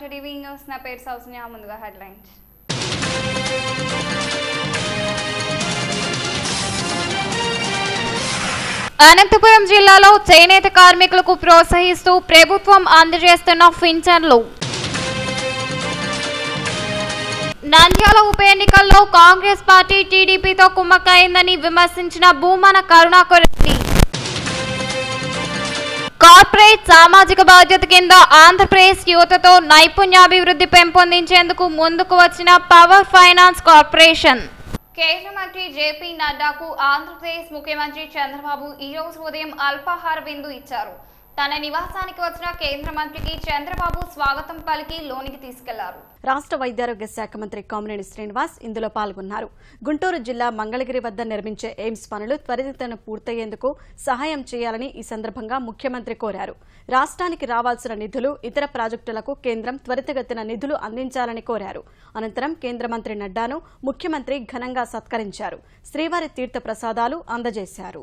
TV news నా పేరు సౌజన్య ముందుగా హెడ్లైన్స్ అనంతపురం జిల్లాలో చేనేత కార్మికులకు ప్రోత్సహిస్తూ ప్రభుత్వం అందజేస్తున్న పింఛన్లు నంద్యాల ఉప ఎన్నికల్లో కాంగ్రెస్ పార్టీ టీడీపీతో కుమ్మక్కైందని విమర్శించిన భూమన కరుణాకర్ రెడ్డి కార్పొరేట్ సామాజిక బాధ్యత కింద ఆంధ్రప్రదేశ్ యువతతో నైపుణ్యాభివృద్ధి పెంపొందించేందుకు ముందుకు వచ్చిన పవర్ ఫైనాన్స్ కార్పొరేషన్ కేంద్ర మంత్రి జేపీ నడ్డాకు ఆంధ్రప్రదేశ్ ముఖ్యమంత్రి చంద్రబాబు ఈ రోజు ఉదయం అల్పాహార విందు ఇచ్చారు తన నివాసానికి వచ్చిన కేంద్ర మంత్రికి చంద్రబాబు స్వాగతం పలికి లోనికి తీసుకెళ్లారు రాష్ట్ర వైద్యారోగ్య శాఖ మంత్రి కామినేని శ్రీనివాస్ ఇందులో పాల్గొన్నారు గుంటూరు జిల్లా మంగళగిరి వద్ద నిర్మించే ఎయిమ్స్ పనులు త్వరితగతిన పూర్తయ్యేందుకు సహాయం చేయాలని ఈ సందర్భంగా ముఖ్యమంత్రి కోరారు రాష్ట్రానికి రావాల్సిన నిధులు ఇతర ప్రాజెక్టులకు కేంద్రం త్వరితగతిన నిధులు అందించాలని కోరారు అనంతరం కేంద్ర మంత్రి నడ్డాను ముఖ్యమంత్రి ఘనంగా సత్కరించారు శ్రీవారి తీర్థ ప్రసాదాలు అందజేశారు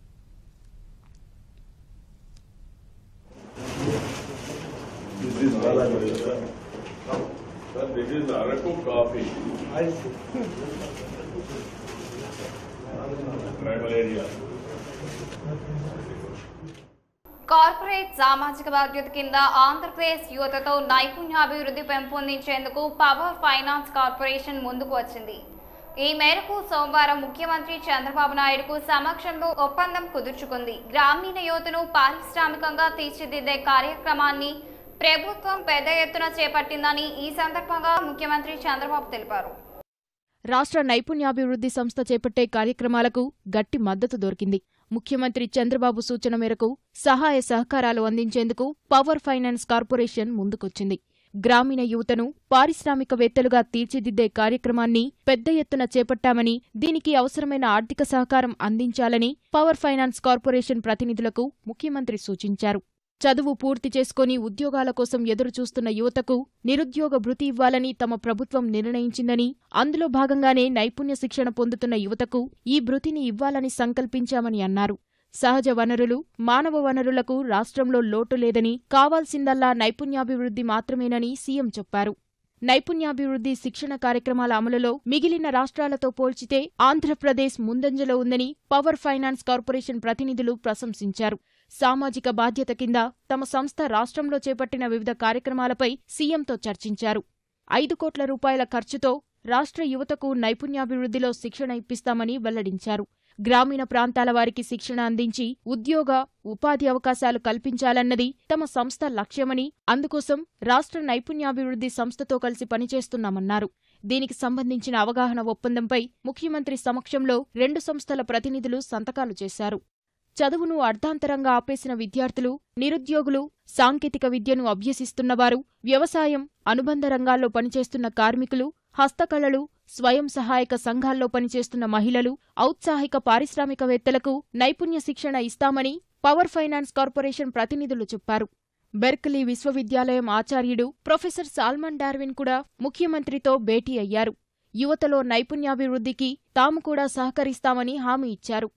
This is Malabar, sir. Sir, this is Araku coffee. Tribal area. Corporate సామాజిక బాధ్యత కింద ఆంధ్రప్రదేశ్ యువతతో నైపుణ్యాభివృద్ధి పెంపొందించేందుకు పవర్ ఫైనాన్స్ కార్పొరేషన్ ముందుకు వచ్చింది ఈ మేరకు సోమవారం ముఖ్యమంత్రి చంద్రబాబు నాయుడుకు సమక్షంలో ఒప్పందం కుదుర్చుకుంది గ్రామీణ యువతను పారిశ్రామికంగా తీర్చిదిద్దే కార్యక్రమాన్ని ప్రభుత్వం పెద్ద ఎత్తున చేపట్టిందని ఈ సందర్భంగా ముఖ్యమంత్రి చంద్రబాబు తెలిపారు రాష్ట్ర నైపుణ్యాభివృద్ధి సంస్థ చేపట్టే కార్యక్రమాలకు గట్టి మద్దతు దొరికింది ముఖ్యమంత్రి చంద్రబాబు సూచన మేరకు సహాయ సహకారాలు అందించేందుకు పవర్ ఫైనాన్స్ కార్పొరేషన్ ముందుకొచ్చింది గ్రామీణ యువతను పారిశ్రామికవేత్తలుగా తీర్చిదిద్దే కార్యక్రమాన్ని పెద్ద ఎత్తున చేపట్టామని దీనికి అవసరమైన ఆర్థిక సహకారం అందించాలని పవర్ ఫైనాన్స్ కార్పొరేషన్ ప్రతినిధులకు ముఖ్యమంత్రి సూచించారు చదువు పూర్తి చేసుకుని ఉద్యోగాల కోసం ఎదురుచూస్తున్న యువతకు నిరుద్యోగ భృతి ఇవ్వాలని తమ ప్రభుత్వం నిర్ణయించిందని అందులో భాగంగానే నైపుణ్య శిక్షణ పొందుతున్న యువతకు ఈ భృతిని ఇవ్వాలని సంకల్పించామని అన్నారు సహజ వనరులు మానవ వనరులకు రాష్ట్రంలో లోటు లేదని కావాల్సిందల్లా నైపుణ్యాభివృద్ధి మాత్రమేనని సీఎం చెప్పారు నైపుణ్యాభివృద్ధి శిక్షణ కార్యక్రమాల అమలులో మిగిలిన రాష్ట్రాలతో పోల్చితే ఆంధ్రప్రదేశ్ ముందంజలో ఉందని పవర్ ఫైనాన్స్ కార్పొరేషన్ ప్రతినిధులు ప్రశంసించారు సామాజిక బాధ్యత కింద తమ సంస్థ రాష్ట్రంలో చేపట్టిన వివిధ కార్యక్రమాలపై సీఎంతో చర్చించారు ఐదు కోట్ల రూపాయల ఖర్చుతో రాష్ట్ర యువతకు నైపుణ్యాభివృద్ధిలో శిక్షణ ఇప్పిస్తామని వెల్లడించారు గ్రామీణ ప్రాంతాల వారికి శిక్షణ అందించి ఉద్యోగ ఉపాధి అవకాశాలు కల్పించాలన్నది తమ సంస్థ లక్ష్యమని అందుకోసం రాష్ట్ర నైపుణ్యాభివృద్ధి సంస్థతో కలిసి పనిచేస్తున్నామన్నారు దీనికి సంబంధించిన అవగాహన ఒప్పందంపై ముఖ్యమంత్రి సమక్షంలో రెండు సంస్థల ప్రతినిధులు సంతకాలు చేశారు చదువును అర్ధాంతరంగా ఆపేసిన విద్యార్థులు నిరుద్యోగులు సాంకేతిక విద్యను అభ్యసిస్తున్నవారు వ్యవసాయం అనుబంధ రంగాల్లో పనిచేస్తున్న కార్మికులు హస్తకళలు స్వయం సహాయక సంఘాల్లో పనిచేస్తున్న మహిళలు ఔత్సాహిక పారిశ్రామికవేత్తలకు నైపుణ్య శిక్షణ ఇస్తామని పవర్ ఫైనాన్స్ కార్పొరేషన్ ప్రతినిధులు చెప్పారు బెర్క్లీ విశ్వవిద్యాలయం ఆచార్యుడు ప్రొఫెసర్ సాల్మన్ డార్విన్ కూడా ముఖ్యమంత్రితో భేటీ అయ్యారు యువతలో నైపుణ్యాభివృద్ధికి తాము కూడా సహకరిస్తామని హామీ ఇచ్చారు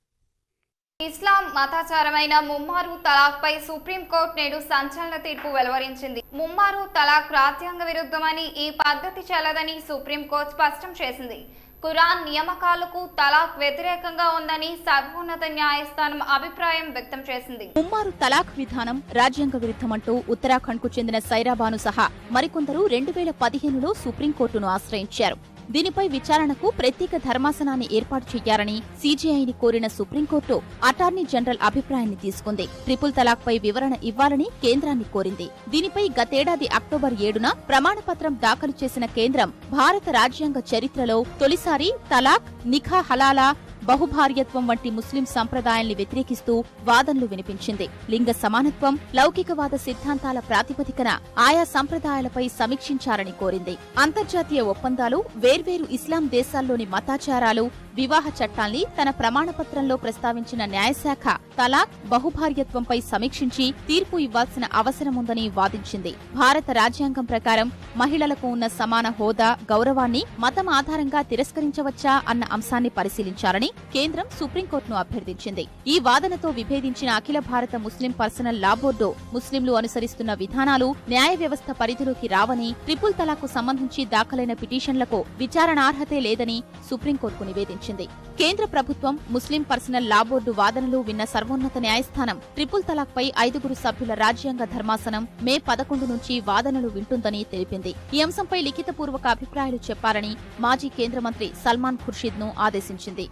ఇస్లాం మతాచారమైన ముమ్మారు తలాక్పై సుప్రీంకోర్టు నేడు సంచలన తీర్పు వెలువరించింది ముమ్మారు తలాక్ రాజ్యాంగ విరుద్ధమని ఈ పద్ధతి చెల్లదని సుప్రీంకోర్టు స్పష్టం చేసింది ఖురాన్ నియామకాలకు తలాక్ వ్యతిరేకంగా ఉందని సర్వోన్నత న్యాయస్థానం అభిప్రాయం వ్యక్తం చేసింది ముమ్మారు తలాక్ విధానం రాజ్యాంగ విరుద్ధమంటూ ఉత్తరాఖండ్కు చెందిన సైరాబాను సహా మరికొందరు రెండు వేల పదిహేనులో సుప్రీంకోర్టును ఆశ్రయించారు దీనిపై విచారణకు ప్రత్యేక ధర్మాసనాన్ని ఏర్పాటు చేయాలని సీజీఐని కోరిన సుప్రీంకోర్టు అటార్నీ జనరల్ అభిప్రాయాన్ని తీసుకుంది ట్రిపుల్ తలాక్ పై వివరణ ఇవ్వాలని కేంద్రాన్ని కోరింది దీనిపై గతేడాది అక్టోబర్ ఏడున ప్రమాణపత్రం దాఖలు చేసిన కేంద్రం భారత రాజ్యాంగ చరిత్రలో తొలిసారి తలాక్ నిఖా హలాలా బహుభార్యత్వం వంటి ముస్లిం సంప్రదాయాల్ని వ్యతిరేకిస్తూ వాదనలు వినిపించింది లింగ సమానత్వం లౌకికవాద సిద్ధాంతాల ప్రాతిపదికన ఆయా సంప్రదాయాలపై సమీక్షించాలని కోరింది అంతర్జాతీయ ఒప్పందాలు వేర్వేరు ఇస్లాం దేశాల్లోని మతాచారాలు వివాహ చట్టాల్ని తన ప్రమాణపత్రంలో ప్రస్తావించిన న్యాయశాఖ తలాక్ బహుభార్యత్వంపై సమీక్షించి తీర్పు ఇవ్వాల్సిన అవసరముందని వాదించింది భారత రాజ్యాంగం ప్రకారం మహిళలకు ఉన్న సమాన హోదా గౌరవాన్ని మతం ఆధారంగా తిరస్కరించవచ్చా అన్న అంశాన్ని పరిశీలించాలని కేంద్రం సుప్రీంకోర్టును అభ్యర్థించింది ఈ వాదనతో విభేదించిన అఖిల భారత ముస్లిం పర్సనల్ లా బోర్డు ముస్లింలు అనుసరిస్తున్న విధానాలు న్యాయ వ్యవస్థ పరిధిలోకి రావని ట్రిపుల్ తలాకు సంబంధించి దాఖలైన పిటిషన్లకు విచారణార్హతే లేదని సుప్రీంకోర్టుకు నివేదించింది కేంద్ర ప్రభుత్వం ముస్లిం పర్సనల్ లా బోర్డు వాదనలు విన్న సర్వోన్నత న్యాయస్థానం ట్రిపుల్ తలాక్పై ఐదుగురు సభ్యుల రాజ్యాంగ ధర్మాసనం మే పదకొండు నుంచి వాదనలు వింటుందని తెలిపింది ఈ అంశంపై లిఖితపూర్వక అభిప్రాయాలు చెప్పాలని మాజీ కేంద్ర మంత్రి సల్మాన్ ఖుర్షీద్ ను ఆదేశించింది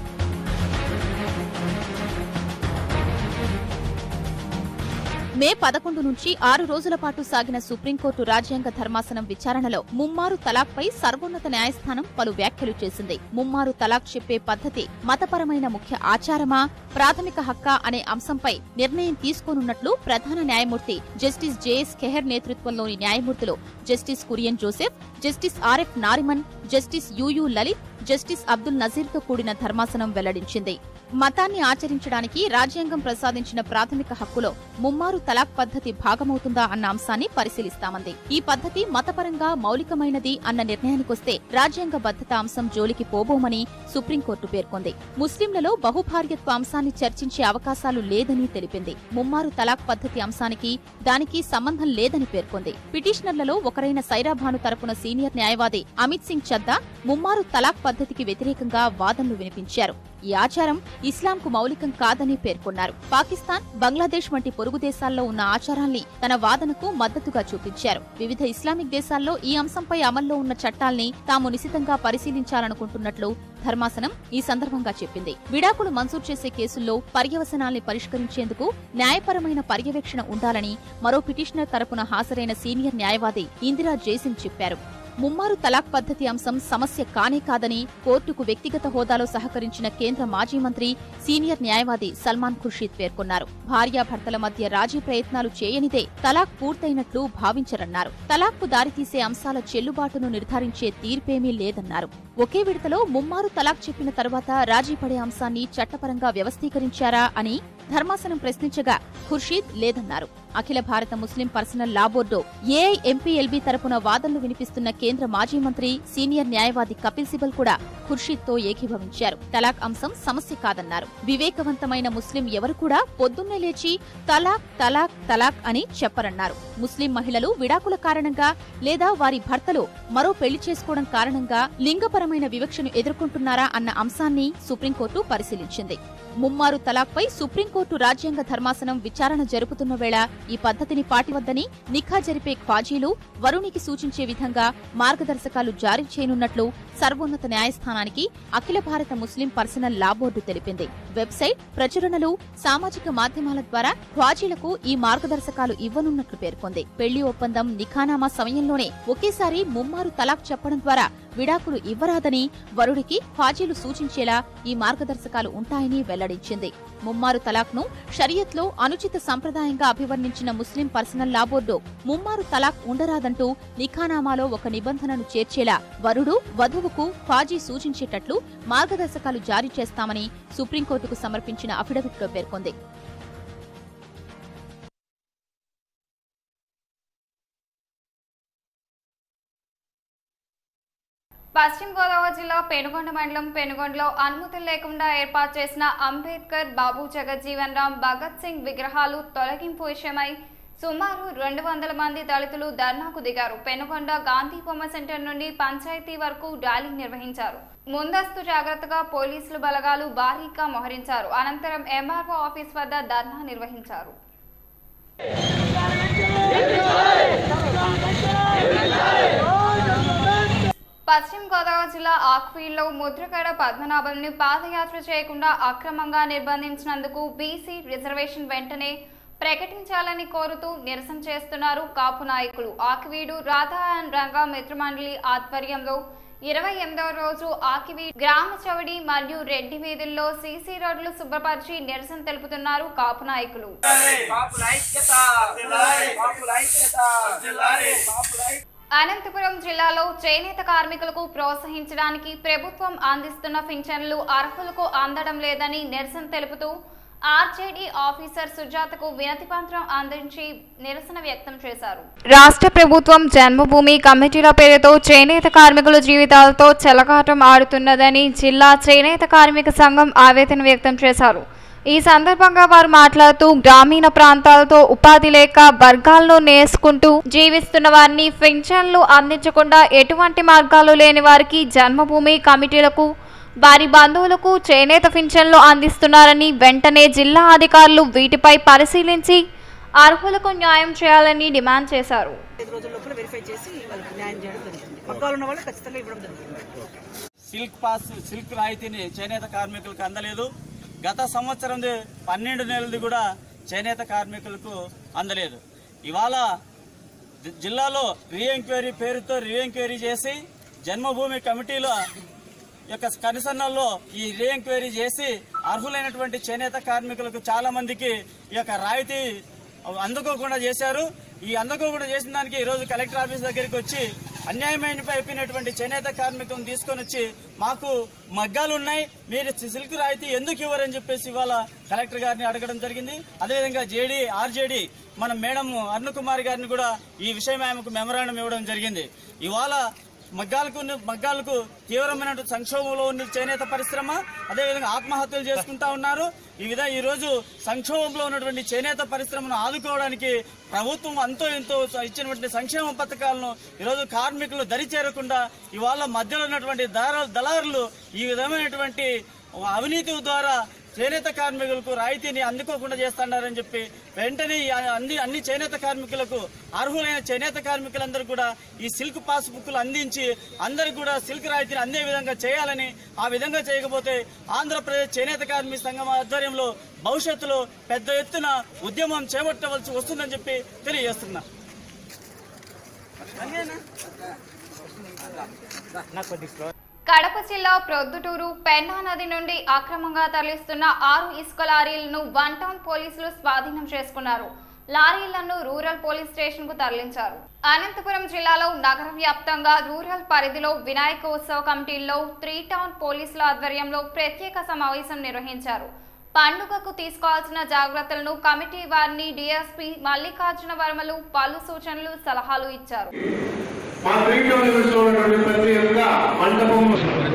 మే పదకొండు నుంచి ఆరు రోజుల పాటు సాగిన సుప్రీంకోర్టు రాజ్యాంగ ధర్మాసనం విచారణలో ముమ్మారు తలాక్పై సర్వోన్నత న్యాయస్థానం పలు వ్యాఖ్యలు చేసింది ముమ్మారు తలాక్ చెప్పే పద్ధతి మతపరమైన ముఖ్య ఆచారమా ప్రాథమిక హక్కా అనే అంశంపై నిర్ణయం తీసుకోనున్నట్లు ప్రధాన న్యాయమూర్తి జస్టిస్ జేఎస్ ఖెహర్ నేతృత్వంలోని న్యాయమూర్తులు justice Kurian Joseph justice RF Nariman justice UU Lalit justice Abdul నజీర్తో కూడిన ధర్మాసనం వెల్లడించింది మతాన్ని ఆచరించడానికి రాజ్యాంగం ప్రసాదించిన ప్రాథమిక హక్కులో ముమ్మారు తలాక్ పద్ధతి భాగమవుతుందా అన్న అంశాన్ని పరిశీలిస్తామంది ఈ పద్ధతి మతపరంగా మౌలికమైనది అన్న నిర్ణయానికొస్తే రాజ్యాంగ బద్ధత అంశం జోలికి పోబోమని సుప్రీంకోర్టు పేర్కొంది ముస్లింలలో బహుభార్యత్వ అంశాన్ని చర్చించే అవకాశాలు లేదని తెలిపింది ముమ్మారు తలాక్ పద్ధతి అంశానికి దానికి సంబంధం లేదని పేర్కొంది పిటిషనర్లలో ఒకరైన సైరాభాను తరపున సీనియర్ న్యాయవాది అమిత్ సింగ్ చద్దా ముమ్మారు తలాక్ పద్ధతికి వ్యతిరేకంగా వాదనలు వినిపించారు ఈ ఆచారం ఇస్లాంకు మౌలికం కాదని పేర్కొన్నారు పాకిస్తాన్ బంగ్లాదేశ్ వంటి పొరుగు దేశాల్లో ఉన్న ఆచారాల్ని తన వాదనకు మద్దతుగా చూపించారు వివిధ ఇస్లామిక్ దేశాల్లో ఈ అంశంపై అమల్లో ఉన్న చట్టాల్ని తాము నిశితంగా పరిశీలించాలనుకుంటున్నట్లు ధర్మాసనం ఈ సందర్భంగా చెప్పింది విడాకులు మంజూరు చేసే కేసుల్లో పర్యవసనాల్ని పరిష్కరించేందుకు న్యాయపరమైన పర్యవేక్షణ ఉండాలని మరో పిటిషనర్ తరపున హాజరైన సీనియర్ న్యాయవాది ఇందిరా జైసింగ్ చెప్పారు ముమ్మారు తలాక్ పద్ధతి అంశం సమస్య కానే కాదని కోర్టుకు వ్యక్తిగత హోదాలో సహకరించిన కేంద్ర మాజీ మంత్రి సీనియర్ న్యాయవాది సల్మాన్ ఖుర్షీద్ పేర్కొన్నారు భార్యాభర్తల మధ్య రాజీ ప్రయత్నాలు చేయనిదే తలాక్ పూర్తయినట్లు భావించరన్నారు తలాక్కు దారితీసే అంశాల చెల్లుబాటును నిర్ధారించే తీర్పేమీ లేదన్నారు ఒకే విడతలో ముమ్మారు తలాక్ చెప్పిన తర్వాత రాజీ పడే అంశాన్ని చట్టపరంగా వ్యవస్థీకరించారా అని ధర్మాసనం ప్రశ్నించగా ఖుర్షీద్ లేదన్నారు అఖిల భారత Muslim personal law board AIMPLB తరపున వాదనలు వినిపిస్తున్న కేంద్ర మాజీ మంత్రి సీనియర్ న్యాయవాది కపిల్ సిబల్ కూడా ఖుర్షీద్ తో ఏకీభవించారు తలాక్ అంశం సమస్య కాదన్నారు వివేకవంతమైన ముస్లిం ఎవరు కూడా పొద్దున్నే లేచి తలాక్ తలాక్ తలాక్ అని చెప్పరన్నారు ముస్లిం మహిళలు విడాకుల కారణంగా లేదా వారి భర్తలు మరో పెళ్లి చేసుకోవడం కారణంగా లింగపరమైన వివక్షను ఎదుర్కొంటున్నారా అన్న అంశాన్ని సుప్రీంకోర్టు పరిశీలించింది ముమ్మారు తలాక్పై సుప్రీంకోర్టు రాజ్యాంగ ధర్మాసనం విచారణ జరుపుతున్న వేళ ఈ పద్ధతిని పాటివద్దని నిఖా జరిపే ఖ్వాజీలు వరుణికి సూచించే విధంగా మార్గదర్శకాలు జారీ చేయనున్నట్లు సర్వోన్నత న్యాయస్థానానికి అఖిల భారత ముస్లిం పర్సనల్ లా బోర్డు తెలిపింది వెబ్సైట్ ప్రచురణలు సామాజిక మాధ్యమాల ద్వారా ఖ్వాజీలకు ఈ మార్గదర్శకాలు ఇవ్వనున్నట్లు పేర్కొంది పెళ్లి ఒప్పందం నిఖానామా సమయంలోనే ఒకేసారి ముమ్మారు తలాక్ చెప్పడం ద్వారా విడాకులు ఇవ్వరాదని వరుడికి ఖ్వాజీలు సూచించేలా ఈ మార్గదర్శకాలు ఉంటాయని వెల్లడించింది ముమ్మారు తలాక్ను షరియత్లో అనుచిత సంప్రదాయంగా అభివర్ణించిన ముస్లిం పర్సనల్ లా బోర్డు ముమ్మారు తలాక్ ఉండరాదంటూ నిఖానామాలో ఒక నిబంధనను చేర్చేలా వరుడు వధువుకు ఖ్వాజీ సూచించేటట్లు మార్గదర్శకాలు జారీ చేస్తామని సుప్రీంకోర్టుకు సమర్పించిన అఫిడవిట్లో పేర్కొంది పశ్చిమ గోదావరి జిల్లా పెనుగొండ మండలం పెనుగొండలో అనుమతులు లేకుండా ఏర్పాటు చేసిన అంబేద్కర్ బాబు జగజ్జీవన్ రామ్ భగత్ సింగ్ విగ్రహాలు తొలగింపు విషయమై సుమారు రెండు వందల మంది దళితులు ధర్నాకు దిగారు పెనుగొండ గాంధీ బొమ్మ సెంటర్ నుండి పంచాయతీ వరకు ర్యాలీ నిర్వహించారు ముందస్తు జాగ్రత్తగా పోలీసులు బలగాలు భారీగా మోహరించారు అనంతరం ఎంఆర్ఓ ఆఫీస్ వద్ద ధర్నా నిర్వహించారు పశ్చిమ గోదావరి జిల్లా ఆక్వీల్లో ముద్రగడ పద్మనాభంని పాదయాత్ర చేయకుండా అక్రమంగా నిర్బంధించినందుకు బీసీ రిజర్వేషన్ వెంటనే ప్రకటించాలని కోరుతూ నిరసన చేస్తున్నారు కాపు నాయకులు ఆకివీడు రాధా అండ్ రంగా మిత్రమండలి ఆధ్వర్యంలో ఇరవై ఎనిమిదవ రోజు ఆకివీ గ్రామ చవడి మరియు రెడ్డి వీధుల్లో సీసీ రోడ్లు శుభ్రపరిచి నిరసన తెలుపుతున్నారు కాపు నాయకులు కాపుల ఐక్యత కాపుల ఐక్యత కాపుల ఐక్యత అనంతపురం జిల్లాలో చేనేత కార్మికులకు ప్రోత్సహించడానికి ప్రభుత్వం అందిస్తున్న పింఛన్లు అర్హులకు అందడం లేదని నిరసన తెలుపుతూ ఆర్జేడీ ఆఫీసర్ సుజాతకు వినతి పత్రం అందించి నిరసన వ్యక్తం చేశారు రాష్ట్ర ప్రభుత్వం జన్మభూమి కమిటీల పేరుతో చేనేత కార్మికుల జీవితాలతో చెలగాటం ఆడుతున్నదని జిల్లా చేనేత కార్మిక సంఘం ఆవేదన వ్యక్తం చేశారు ఈ సందర్భంగా వారు మాట్లాడుతూ గ్రామీణ ప్రాంతాలతో ఉపాధి లేక వర్గాలను నేసుకుంటూ జీవిస్తున్న వారిని పింఛన్లు అందించకుండా ఎటువంటి మార్గాలు లేని వారికి జన్మభూమి కమిటీలకు వారి బంధువులకు చేనేత పింఛన్లు అందిస్తున్నారని వెంటనే జిల్లా అధికారులు వీటిపై పరిశీలించి అర్హులకు న్యాయం చేయాలని డిమాండ్ చేశారు ఐదు రోజుల లోపల వెరిఫై చేసి వాళ్ళకి న్యాయం చేయడం జరుగుతుంది పక్కాలు ఉన్న వాళ్ళు ఖచ్చితంగా ఇవ్వడం జరుగుతుంది సిల్క్ పాస్ సిల్క్ రాయితీని చేనేత కార్మికులకు అందలేదు గత సంవత్సరం పన్నెండు నెలలది కూడా చేనేత కార్మికులకు అందలేదు ఇవాళ జి- జిల్లాలో రీ ఎంక్వైరీ పేరుతో రీ ఎంక్వైరీ చేసి జన్మభూమి కమిటీల యొక్క కనుసన్నల్లో ఈ రీ ఎంక్వైరీ చేసి అర్హులైనటువంటి చేనేత కార్మికులకు చాలా మందికి ఈ యొక్క రాయితీ అందుకోకుండా చేశారు ఈ అందుకోకుండా చేసిన దానికి ఈ రోజు కలెక్టర్ ఆఫీస్ దగ్గరికి వచ్చి అన్యాయమైన అయిపోయినటువంటి చేనేత కార్మికులను తీసుకొని వచ్చి మాకు మగ్గాలు ఉన్నాయి మీరు సిల్క్ రాయితీ ఎందుకు ఇవ్వరని చెప్పేసి ఇవాళ కలెక్టర్ గారిని అడగడం జరిగింది అదేవిధంగా జేడీ ఆర్జేడీ మన మేడం అరుణ్ కుమార్ గారిని కూడా ఈ విషయం ఆమెకు మెమరాండం ఇవ్వడం జరిగింది ఇవాళ మగ్గాలకు మగ్గాలకు తీవ్రమైన సంక్షోభంలో ఉన్న చేనేత పరిశ్రమ అదేవిధంగా ఆత్మహత్యలు చేసుకుంటా ఉన్నారు ఈ విధంగా ఈ రోజు సంక్షోభంలో ఉన్నటువంటి చేనేత పరిశ్రమను ఆదుకోవడానికి ప్రభుత్వం అంతో ఎంతో ఇచ్చినటువంటి సంక్షేమ పథకాలను ఈరోజు కార్మికులు దరి చేరకుండా ఇవాళ మధ్యలో ఉన్నటువంటి దార దళారులు ఈ విధమైనటువంటి అవినీతి ద్వారా చేనేత కార్మికులకు రాయితీని అందుకోకుండా చేస్తున్నారని చెప్పి వెంటనే ఈ అన్ని అన్ని చేనేత కార్మికులకు అర్హులైన చేనేత కార్మికులందరూ కూడా ఈ సిల్క్ పాస్ బుక్లు అందించి అందరికి కూడా సిల్క్ రాయితీని అందే విధంగా చేయాలని ఆ విధంగా చేయకపోతే ఆంధ్రప్రదేశ్ చేనేత కార్మిక సంఘం ఆధ్వర్యంలో భవిష్యత్తులో పెద్ద ఎత్తున ఉద్యమం చేపట్టవలసి వస్తుందని చెప్పి తెలియజేస్తున్నా కడప జిల్లా ప్రొద్దుటూరు పెన్నా నది నుండి అక్రమంగా తరలిస్తున్న ఆరు ఇసుక లారీలను వన్ టౌన్ పోలీసులు స్వాధీనం చేసుకున్నారు లారీలను రూరల్ పోలీస్ స్టేషన్ కు తరలించారు అనంతపురం జిల్లాలో నగర వ్యాప్తంగా రూరల్ పరిధిలో వినాయక ఉత్సవ కమిటీల్లో త్రీ టౌన్ పోలీసుల ఆధ్వర్యంలో ప్రత్యేక సమావేశం నిర్వహించారు పండుగకు తీసుకోవాల్సిన జాగ్రత్తలను కమిటీ వారిని డీఎస్పీ మల్లికార్జున వర్మలు పలు సూచనలు సలహాలు ఇచ్చారు మా త్రీటో లిమిట్స్ లో ఉన్నటువంటి ప్రతి ఒక్క మండపం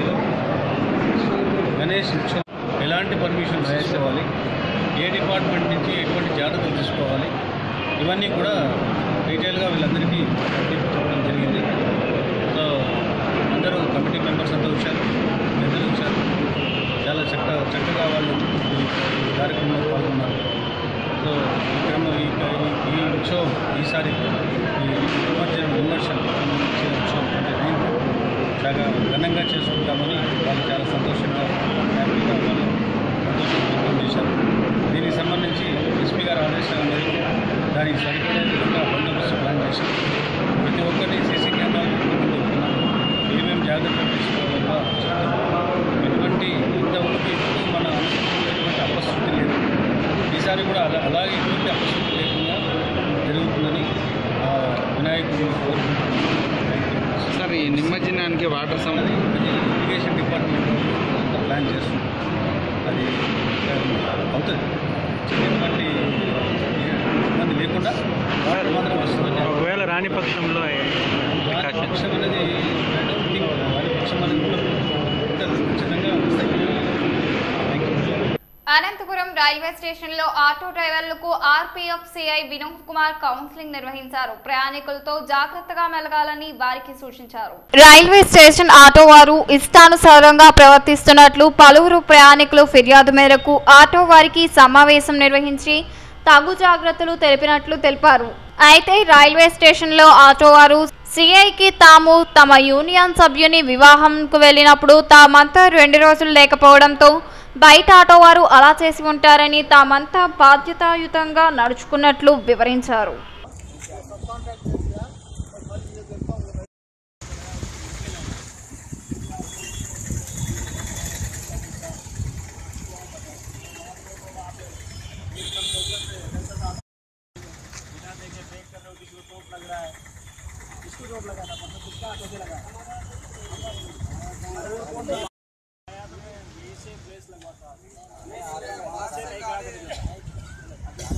గణేష్ ఉత్సవం ఎలాంటి పర్మిషన్స్ తీసుకోవాలి ఏ డిపార్ట్మెంట్ నుంచి ఎటువంటి జాగ్రత్తలు తీసుకోవాలి ఇవన్నీ కూడా డీటెయిల్గా వీళ్ళందరికీ చెప్పడం జరిగింది సో అందరూ కమిటీ మెంబర్స్ అంతా వచ్చారు అందరూ వచ్చారు చాలా చక్క చక్కగా వాళ్ళు ఈ కార్యక్రమంలో పాల్గొన్నారు సో ఈ క్రమం ఈ ఈ- ఈ ఉత్సవం ఈసారి ఈ నిమజ్జనం నిమజ్జనం సంబంధించిన ఉత్సవం అంటే నైన్ చాలా ఘనంగా చేసుకుంటామని వాళ్ళు చాలా సంతోషంగా హ్యాపీగా వాళ్ళు సంతోషం వ్యక్తం చేశారు దీనికి సంబంధించి ఎస్పీ గారు ఆదేశాల మేరకు దానికి సరిపడే విధంగా బందోబస్తు ప్లాన్ చేశాం ప్రతి ఒక్కరిని సీసీ కెమెరాలు పెట్టుకుంటూ వెళ్తున్నాం ఏమేమి జాగ్రత్తలు తీసుకోవాలో చెప్తున్నాం ఎటువంటి ఇంతవరకు ఇప్పుడు మన ఎటువంటి అపశృతి లేదు ఈసారి కూడా అలా అలాగే ఎటువంటి అపశృతి లేకుండా జరుగుతుందని ఆ, వినాయకుడిని కోరుకుంటున్నాను సార్ ఈ నిమజ్జనానికి వాటర్ సమ అది అది ఇరిగేషన్ డిపార్ట్మెంట్ అంతా ప్లాన్ చేస్తుంది అది అవుతుంది ఎటువంటి ఇబ్బంది లేకుండా వాటర్ మాత్రం వస్తుందని ఒకవేళ రాని పక్షంలో వారి పక్షం అనేది వారి పక్షం అనేది ఉండదు ఉంటుంది ఖచ్చితంగా వస్తాయి థ్యాంక్ యూ అనంతపురం రైల్వే స్టేషన్లో ఆటో డ్రైవర్లకు RPF CI Vinod Kumar counselling నిర్వహించారు ప్రయాణికులతో జాగ్రత్తగా మెలగాలని వారికి సూచించారు రైల్వే స్టేషన్ ఆటో వారు ఇష్టానుసారంగా ప్రవర్తిస్తున్నట్లు పలువురు ప్రయాణికులు ఫిర్యాదు మేరకు ఆటో వారికి సమావేశం నిర్వహించి తగు జాగ్రత్తలు తెలిపినట్లు తెలిపారు అయితే రైల్వే స్టేషన్లో ఆటో వారు సిఐకి తాము తమ యూనియన్ సభ్యుని వివాహంకు వెళ్ళినప్పుడు తామంతా రెండు రోజులు లేకపోవడంతో బయట ఆటో వారు అలా చేసి ఉంటారని తామంతా బాధ్యతాయుతంగా నడుచుకున్నట్లు వివరించారు ऐसे प्लेस लगवाता है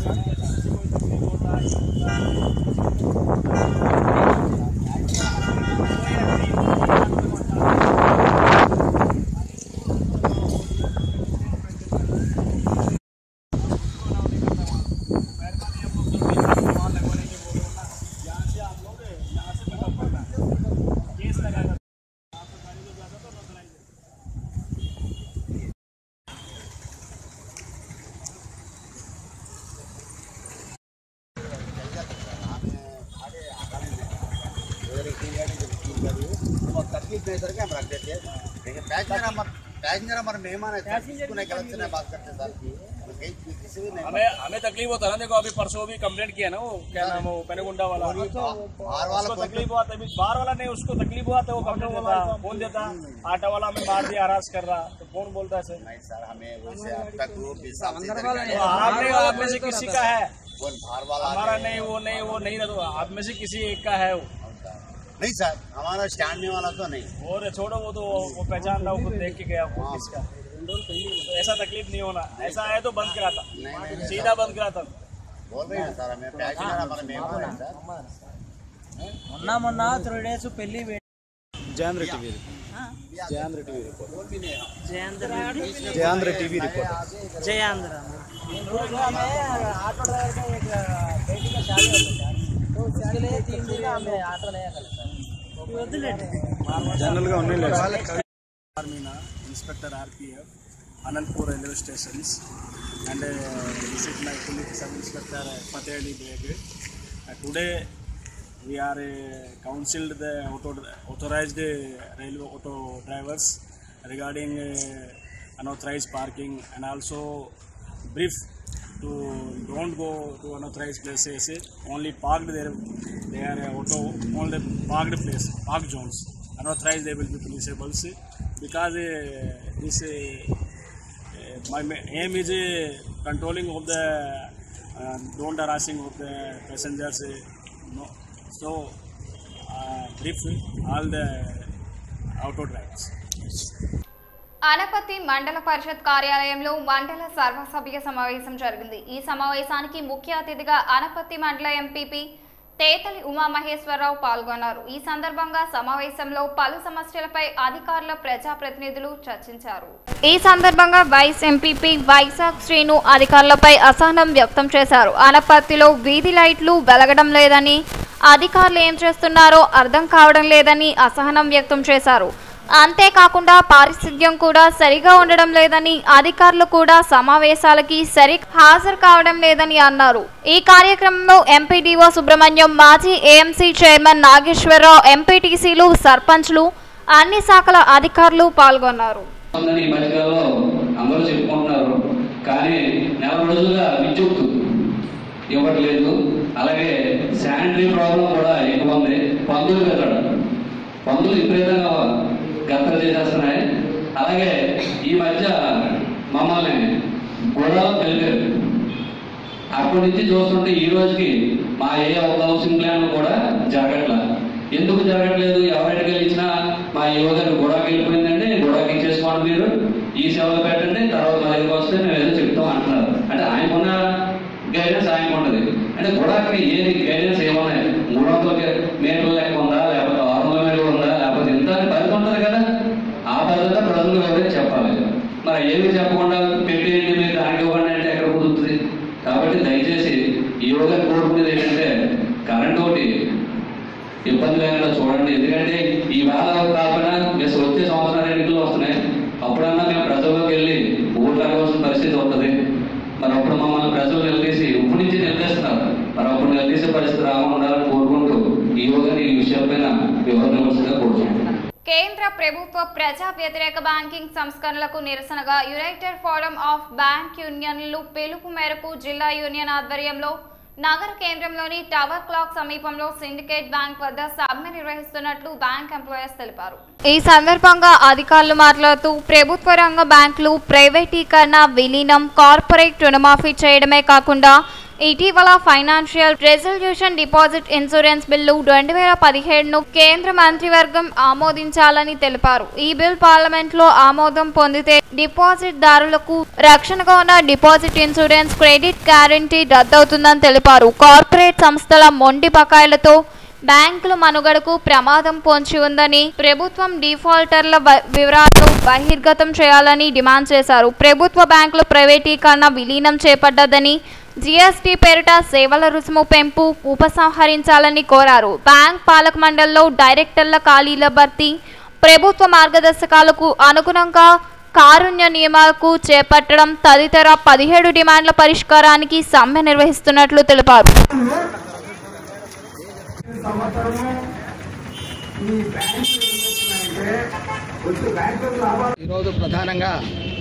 तकलीफ नहीं सर के हम रख देते हैं लेकिन पैसेंजर हमारे पैसेंजर हमारे मेहमान है सर इसको नहीं गलत से नहीं बात करते सर हम कहीं किसी भी नहीं हमें हमें तकलीफ होता है ना देखो अभी परसों भी कंप्लेंट किया ना वो क्या नाम है वो पेनगुंडा वाला और ये बाहर वाला उसको कोई- तकलीफ हुआ था अभी बाहर वाला नहीं उसको तकलीफ हुआ था वो कंप्लेंट देता फोन देता आटा वाला हमें मार दिया हरास कर रहा तो कौन बोलता है सर नहीं सर हमें वैसे अब तक वो हिसाब से तो आप नहीं आप में से किसी का है कौन बाहर वाला हमारा है? नहीं वो नहीं वो नहीं रहता आप में से किसी एक का है वो नहीं सर हमारा स्टैंड में वाला तो नहीं और छोड़ो वो तो वो पहचान रहा वो खुद देख के गया वो किसका तो ऐसा तकलीफ नहीं होना ऐसा है तो बंद कराता सीधा बंद कराता बोल रहे हैं सर हमें पैसेंजर हमारे मेहमान है सर మొన్న మొన్న త్రీ డేస్ పెళ్లి Jayandhra TV Jayandhra TV report Jayandhra Jayandhra TV report Jayandhra रोज हमें ऑटो ड्राइवर का एक बेटी का शादी होता है तो उसके लिए तीन दिन हमें ऑटो नहीं कल జనరల్గా ఉన్నాయి లేదు Armina, Inspector RPF, Anandpur Railway Stations, and uh, this is my colleague Sub Inspector uh, Fateh Ali Beg. Uh, today we are uh, counseled the auto, authorized uh, railway auto drivers regarding uh, unauthorized parking and also brief to don't go to unauthorized places only parked there they are uh, auto only parked place park zones unauthorized they will be policeables because uh, this uh, uh, my ma- aim is uh, controlling of the uh, don't harassing of the passengers uh, no so uh, brief all the auto drivers అనపతి మండల పరిషత్ కార్యాలయంలో మండల సర్వసభ్య సమావేశం జరిగింది ఈ సమావేశానికి ముఖ్య అతిథిగా అనపతి మండల ఎంపీపీ తేతలి ఉమామహేశ్వరరావు పాల్గొన్నారు ఈ సందర్భంగా సమావేశంలో పలు సమస్యలపై అధికారుల ప్రజాప్రతినిధులు చర్చించారు ఈ సందర్భంగా వైస్ ఎంపీపీ వైజాగ్ శ్రీను అధికారులపై అసహనం వ్యక్తం చేశారు అనపర్తిలో వీధి లైట్లు వెలగడం లేదని అధికారులు ఏం చేస్తున్నారో అర్థం కావడం లేదని అసహనం వ్యక్తం చేశారు అంతేకాకుండా పారిశుద్ధ్యం కూడా సరిగా ఉండడం లేదని అధికారులు కూడా సమావేశాలకి సరి హాజరు కావడం లేదని అన్నారు ఈ కార్యక్రమంలో ఎంపీడీఓ సుబ్రహ్మణ్యం మాజీ ఏఎంసీ చైర్మన్ నాగేశ్వరరావు ఎంపీటీసీలు సర్పంచ్లు అన్ని శాఖల అధికారులు పాల్గొన్నారు ఉందని ఈ మధ్యకాలంలో అందరూ చెప్పుకుంటున్నారు కానీ నెల రోజులుగా విద్యుత్ ఇవ్వట్లేదు అలాగే శానిటరీ ప్రాబ్లం కూడా ఎక్కువ ఉంది పందులు పెట్టడం పందులు విపరీతంగా గత్తర చేసేస్తున్నాయి అలాగే ఈ మధ్య మమ్మల్ని గొడవలు కలిపారు అప్పటి నుంచి చూస్తుంటే ఈ రోజుకి మా ఏ ఒక్క హౌసింగ్ ప్లాన్ కూడా జరగట్ల ఎందుకు జరగట్లేదు ఎవరికి ఇచ్చినా మా యువ గారు గొడవకి వెళ్ళిపోయిందండి గొడవకి ఇచ్చేసుకోండి మీరు ఈ సేవలు పెట్టండి తర్వాత మా దగ్గరికి వస్తే మేము ఏదో చెప్తాం అంటున్నారు అంటే ఆయనకున్న గైడెన్స్ ఆయనకు ఉంటుంది అంటే గొడవకి ఏది గైడెన్స్ ఏమున్నాయి మూడు వందల మీటర్ల లెక్క ఉందా లేకపోతే ఆరు వందల మీటర్లు ఉందా లేకపోతే ఇంత అని పరిధి ఉంటుంది కదా ఆ పరిధిలో ప్రజలు ఎవరైనా చెప్పాలి మరి ఏమి చెప్పకుండా పెట్టేయండి మీరు దానికి ఇవ్వండి అంటే ఎక్కడ కుదురుతుంది కాబట్టి దయచేసి ఈ యోగా కోరుకునేది ఏంటంటే కరెంట్ ఒకటి ఇబ్బంది లేకుండా చూడండి ఎందుకంటే ఈ వేళ కాకుండా మేము వచ్చే సంవత్సరాలు ఎన్నికలు వస్తున్నాయి అప్పుడన్నా మేము ప్రజల్లోకి వెళ్ళి ఓట్లు అడగవలసిన పరిస్థితి ఉంటుంది మరి అప్పుడు మమ్మల్ని ప్రజలు నిలదీసి ఇప్పటి నుంచి నిలదీస్తున్నారు మరి అప్పుడు నిలదీసే పరిస్థితి రాకుండా ఉండాలని కోరుకుంటూ ఈ యోగాని ఈ విషయాలపైన వివరణ ఇవ్వాల్సిందిగా కోరుతున్నాను కేంద్ర ప్రభుత్వ ప్రజా వ్యతిరేక బ్యాంకింగ్ సంస్కరణలకు నిరసనగా యునైటెడ్ ఫోరం ఆఫ్ బ్యాంక్ యూనియన్లు పిలుపు మేరకు జిల్లా యూనియన్ ఆధ్వర్యంలో నగర కేంద్రంలోని టవర్ క్లాక్ సమీపంలో సిండికేట్ బ్యాంక్ వద్ద సమ్మె నిర్వహిస్తున్నట్లు బ్యాంక్ ఎంప్లాయీస్ తెలిపారు ఈ సందర్భంగా అధికారులు మాట్లాడుతూ ప్రభుత్వ రంగ బ్యాంకులు ప్రైవేటీకరణ విలీనం కార్పొరేట్ రుణమాఫీ చేయడమే కాకుండా ఇటీవల financial resolution deposit insurance bill రెండు వేల పదిహేడును కేంద్ర మంత్రివర్గం ఆమోదించాలని తెలిపారు ఈ బిల్ పార్లమెంట్ లో ఆమోదం పొందితే డిపాజిట్ దారులకు రక్షణగా ఉన్న డిపాజిట్ ఇన్సూరెన్స్ క్రెడిట్ గ్యారంటీ రద్దవుతుందని తెలిపారు కార్పొరేట్ సంస్థల మొండి బకాయిలతో బ్యాంకుల మనుగడకు ప్రమాదం పొంచి ఉందని ప్రభుత్వం డిఫాల్టర్ల వ- వివరాలను బహిర్గతం చేయాలని డిమాండ్ చేశారు ప్రభుత్వ బ్యాంకుల ప్రైవేటీకరణ విలీనం చేపట్టదని జీఎస్టీ పేరిట సేవల రుసుము పెంపు ఉపసంహరించాలని కోరారు బ్యాంక్ పాలక మండలిలో డైరెక్టర్ల ఖాళీల భర్తీ ప్రభుత్వ మార్గదర్శకాలకు అనుగుణంగా కారుణ్య నియమాలకు చేపట్టడం తదితర పదిహేడు డిమాండ్ల పరిష్కారానికి సమ్మె నిర్వహిస్తున్నట్లు తెలిపారు ఈరోజు ప్రధానంగా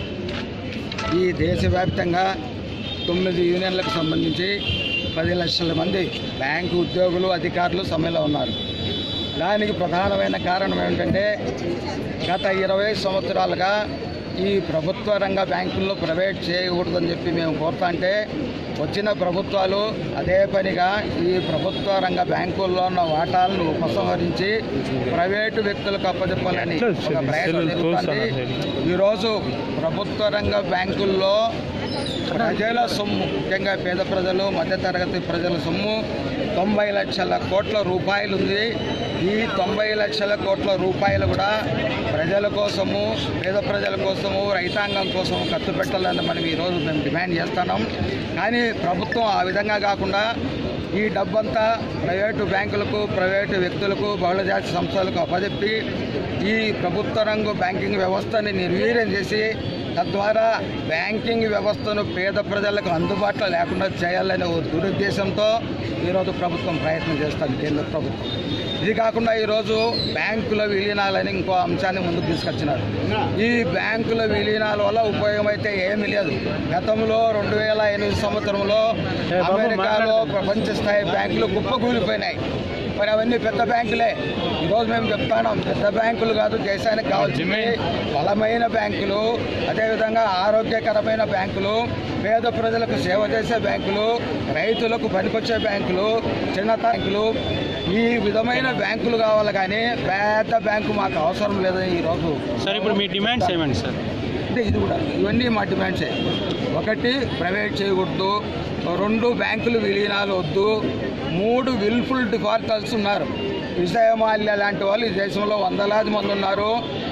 ఈ దేశవ్యాప్తంగా తొమ్మిది యూనియన్లకు సంబంధించి పది లక్షల మంది బ్యాంకు ఉద్యోగులు అధికారులు సమ్మెలో ఉన్నారు దానికి ప్రధానమైన కారణం ఏమిటంటే గత ఇరవై సంవత్సరాలుగా ఈ ప్రభుత్వ రంగ బ్యాంకుల్లో ప్రైవేట్ చేయకూడదని చెప్పి మేము కోరుతా అంటే వచ్చిన ప్రభుత్వాలు అదే పనిగా ఈ ప్రభుత్వ రంగ బ్యాంకుల్లో ఉన్న వాటాలను ఉపసంహరించి ప్రైవేటు వ్యక్తులకు అప్పచెప్పాలని ఒక ప్రయత్నం జరుగుతుంది ఈరోజు ప్రభుత్వ రంగ బ్యాంకుల్లో ప్రజల సొమ్ము ముఖ్యంగా పేద ప్రజలు మధ్యతరగతి ప్రజల సొమ్ము తొంభై లక్షల కోట్ల రూపాయలు ఉంది ఈ తొంభై లక్షల కోట్ల రూపాయలు కూడా ప్రజల కోసము పేద ప్రజల కోసము రైతాంగం కోసం ఖర్చు పెట్టాలని మనం ఈరోజు మేము డిమాండ్ చేస్తున్నాం కానీ ప్రభుత్వం ఆ విధంగా కాకుండా ఈ డబ్బంతా ప్రైవేటు బ్యాంకులకు ప్రైవేటు వ్యక్తులకు బహుళజాతి సంస్థలకు అప్పజెప్పి ఈ ప్రభుత్వ రంగు బ్యాంకింగ్ వ్యవస్థని నిర్వీర్యం చేసి తద్వారా బ్యాంకింగ్ వ్యవస్థను పేద ప్రజలకు అందుబాటులో లేకుండా చేయాలనే ఓ దురుద్దేశంతో ఈరోజు ప్రభుత్వం ప్రయత్నం చేస్తుంది కేంద్ర ప్రభుత్వం ఇది కాకుండా ఈరోజు బ్యాంకుల విలీనాలని ఇంకో అంశాన్ని ముందుకు తీసుకొచ్చినారు ఈ బ్యాంకుల విలీనాల వల్ల ఉపయోగం అయితే ఏమీ లేదు గతంలో రెండు వేల ఎనిమిది సంవత్సరంలో అమెరికాలో ప్రపంచ స్థాయి బ్యాంకులు కుప్పకూలిపోయినాయి మరి అవన్నీ పెద్ద బ్యాంకులే ఈరోజు మేము చెప్తున్నాం పెద్ద బ్యాంకులు కాదు దేశానికి కావాల్సింది బలమైన బ్యాంకులు అదేవిధంగా ఆరోగ్యకరమైన బ్యాంకులు పేద ప్రజలకు సేవ చేసే బ్యాంకులు రైతులకు పనికొచ్చే బ్యాంకులు చిన్న బ్యాంకులు ఈ విధమైన బ్యాంకులు కావాలి కానీ పెద్ద బ్యాంకు మాకు అవసరం లేదని ఈరోజు సార్ ఇప్పుడు మీ డిమాండ్స్ ఏమండి సార్ అంటే ఇది కూడా ఇవన్నీ మా డిమాండ్సే ఒకటి ప్రైవేట్ చేయకూడదు రెండు బ్యాంకులు విలీనాలు వద్దు మూడు విల్ఫుల్ డిఫాల్టర్స్ ఉన్నారు విజయమాల్య లాంటి వాళ్ళు ఈ దేశంలో వందలాది మంది ఉన్నారు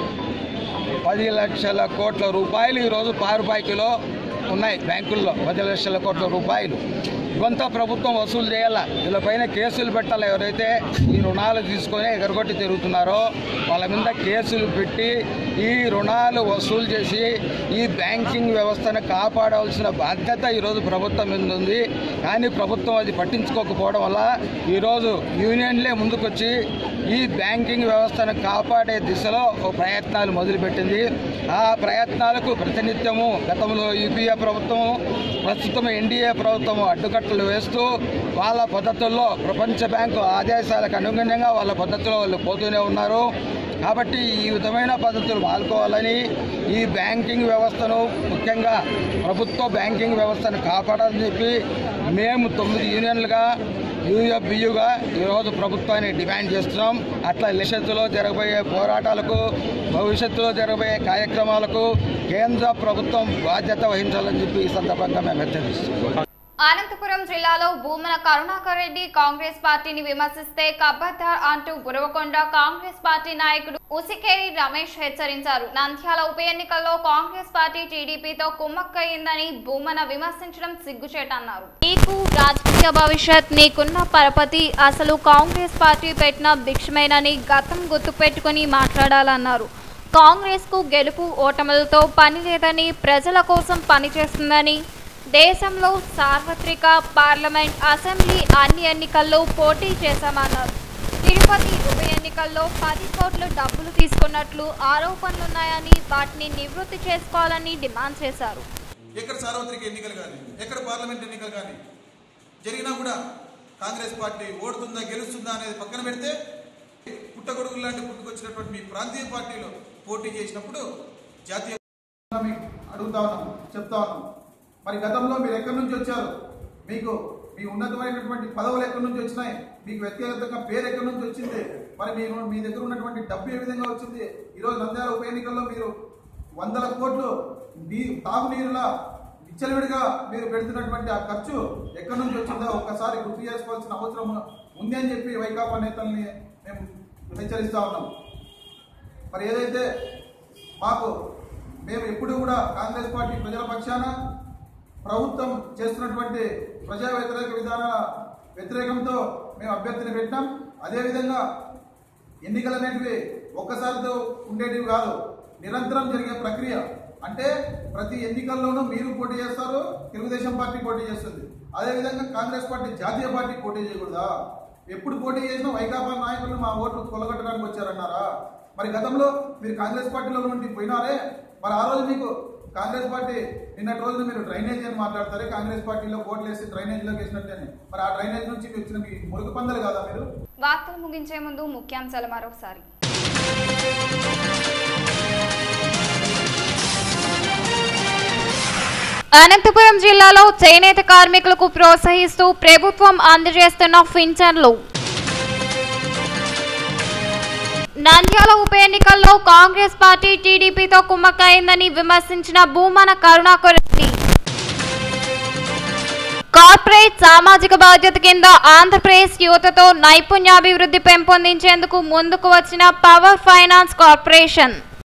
పది లక్షల కోట్ల రూపాయలు ఈరోజు పారుపాకిలో ఉన్నాయి బ్యాంకుల్లో పది లక్షల కోట్ల రూపాయలు కొంత ప్రభుత్వం వసూలు చేయాల వీళ్ళపైన కేసులు పెట్టాలి ఎవరైతే ఈ రుణాలు తీసుకొని ఎగరగొట్టి తిరుగుతున్నారో వాళ్ళ మీద కేసులు పెట్టి ఈ రుణాలు వసూలు చేసి ఈ బ్యాంకింగ్ వ్యవస్థను కాపాడవలసిన బాధ్యత ఈరోజు ప్రభుత్వం మీద ఉంది కానీ ప్రభుత్వం అది పట్టించుకోకపోవడం వల్ల ఈరోజు యూనియన్లే ముందుకొచ్చి ఈ బ్యాంకింగ్ వ్యవస్థను కాపాడే దిశలో ఓ ప్రయత్నాలు మొదలుపెట్టింది ఆ ప్రయత్నాలకు ప్రతినిత్యము గతంలో యూపీఏ ప్రభుత్వం ప్రస్తుతం ఎన్డీఏ ప్రభుత్వం అడ్డుకట్టలు వేస్తూ వాళ్ళ పద్ధతుల్లో ప్రపంచ బ్యాంకు ఆదేశాలకు అనుగుణంగా వాళ్ళ పద్ధతిలో వాళ్ళు పోతూనే ఉన్నారు కాబట్టి ఈ విధమైన పద్ధతులు మానుకోవాలని ఈ బ్యాంకింగ్ వ్యవస్థను ముఖ్యంగా ప్రభుత్వ బ్యాంకింగ్ వ్యవస్థను కాపాడాలని చెప్పి మేము తొమ్మిది యూనియన్లుగా యూఎఫ్బియుగా ఈరోజు ప్రభుత్వాన్ని డిమాండ్ చేస్తున్నాం అట్లా భవిష్యత్తులో జరగబోయే పోరాటాలకు భవిష్యత్తులో జరగబోయే కార్యక్రమాలకు కేంద్ర ప్రభుత్వం బాధ్యత వహించాలని చెప్పి ఈ సందర్భంగా మేము హెచ్చరిస్తున్నాం అనంతపురం జిల్లాలో భూమన కరుణాకర్ రెడ్డి కాంగ్రెస్ పార్టీని విమర్శిస్తే కబ్బద్దార్ అంటూ బురవకొండ కాంగ్రెస్ పార్టీ నాయకుడు ఉసికేరి రమేష్ హెచ్చరించారు నంద్యాల ఉప ఎన్నికల్లో కాంగ్రెస్ పార్టీ టీడీపీతో కుమ్మక్కయిందని భూమన విమర్శించడం సిగ్గుచేటన్నారు నీకు రాజకీయ భవిష్యత్ నీకున్న పరపతి అసలు కాంగ్రెస్ పార్టీ పెట్టిన భిక్షమేనని గతం గుర్తుపెట్టుకుని మాట్లాడాలన్నారు కాంగ్రెస్ కు గెలుపు ఓటములతో పని లేదని ప్రజల కోసం పనిచేస్తుందని దేశంలో సార్వత్రిక పార్లమెంట్ అసెంబ్లీ అన్ని ఎన్నికల్లో పోటీ చేశామన్నారు తిరుపతి ఉప ఎన్నికల్లో పది కోట్ల డబ్బులు తీసుకున్నట్లు ఆరోపణలున్నాయని వాటిని నివృత్తి చేసుకోవాలని డిమాండ్ చేశారు ఎక్కడ సార్వత్రిక ఎన్నికలు కానీ ఎక్కడ పార్లమెంట్ ఎన్నికలు కానీ జరిగినా కూడా కాంగ్రెస్ పార్టీ ఓడుతుందా గెలుస్తుందా అనేది పక్కన పెడితే పుట్టగొడుగులు లాంటి పుట్టుకొచ్చినటువంటి మీ ప్రాంతీయ పార్టీలో పోటీ చేసినప్పుడు జాతీయ మీకు అడుగుతా ఉన్నాం చెప్తా ఉన్నాం మరి గతంలో మీరు ఎక్కడి నుంచి వచ్చారు మీకు మీ ఉన్నతమైనటువంటి పదవులు ఎక్కడి నుంచి వచ్చినాయి మీకు వ్యక్తిగతంగా పేరు ఎక్కడి నుంచి వచ్చింది మరి మీ మీ దగ్గర ఉన్నటువంటి డబ్బు ఏ విధంగా వచ్చింది ఈరోజు నంద్యాల ఉప ఎన్నికల్లో మీరు వందల కోట్లు నీ తాగునీరులా విచ్చలవిడిగా మీరు పెడుతున్నటువంటి ఆ ఖర్చు ఎక్కడి నుంచి వచ్చిందో ఒక్కసారి గుర్తు చేసుకోవాల్సిన అవసరం ఉంది అని చెప్పి వైకాపా నేతల్ని మేము హెచ్చరిస్తా ఉన్నాం మరి ఏదైతే మాకు మేము ఎప్పుడు కూడా కాంగ్రెస్ పార్టీ ప్రజల పక్షాన ప్రభుత్వం చేస్తున్నటువంటి ప్రజా వ్యతిరేక విధానాల వ్యతిరేకంతో మేము అభ్యర్థిని పెట్టాం అదేవిధంగా ఎన్నికలు అనేటివి ఒక్కసారితో ఉండేటివి కాదు నిరంతరం జరిగే ప్రక్రియ అంటే ప్రతి ఎన్నికల్లోనూ మీరు పోటీ చేస్తారు తెలుగుదేశం పార్టీ పోటీ చేస్తుంది అదేవిధంగా కాంగ్రెస్ పార్టీ జాతీయ పార్టీ పోటీ చేయకూడదా ఎప్పుడు పోటీ చేసినా వైకాపా నాయకులు మా ఓట్లు కొలగొట్టడానికి వచ్చారన్నారా మరి గతంలో మీరు కాంగ్రెస్ పార్టీలో నుండి పోయినారే మరి ఆ రోజు మీకు కాంగ్రెస్ పార్టీ నిన్నటి రోజున మీరు డ్రైనేజ్ అని మాట్లాడతారే కాంగ్రెస్ పార్టీలో ఓట్లు వేసి డ్రైనేజ్లోకి వేసినట్టే మరి ఆ డ్రైనేజ్ నుంచి వచ్చిన మీ మురుగు పందలు కాదా మీరు వార్తలు ముగించే ముందు ముఖ్యాంశాలు మరొకసారి అనంతపురం జిల్లాలో చేనేత కార్మికులకు ప్రోత్సహిస్తూ ప్రభుత్వం అందజేస్తున్న పింఛన్లు నంద్యాల ఉప ఎన్నికల్లో కాంగ్రెస్ పార్టీ టీడీపీతో కుమ్మక్కైందని విమర్శించిన భూమన కరుణాకర్ రెడ్డి కార్పొరేట్ సామాజిక బాధ్యత కింద ఆంధ్రప్రదేశ్ యువతతో నైపుణ్యాభివృద్ధి పెంపొందించేందుకు ముందుకు వచ్చిన పవర్ ఫైనాన్స్ కార్పొరేషన్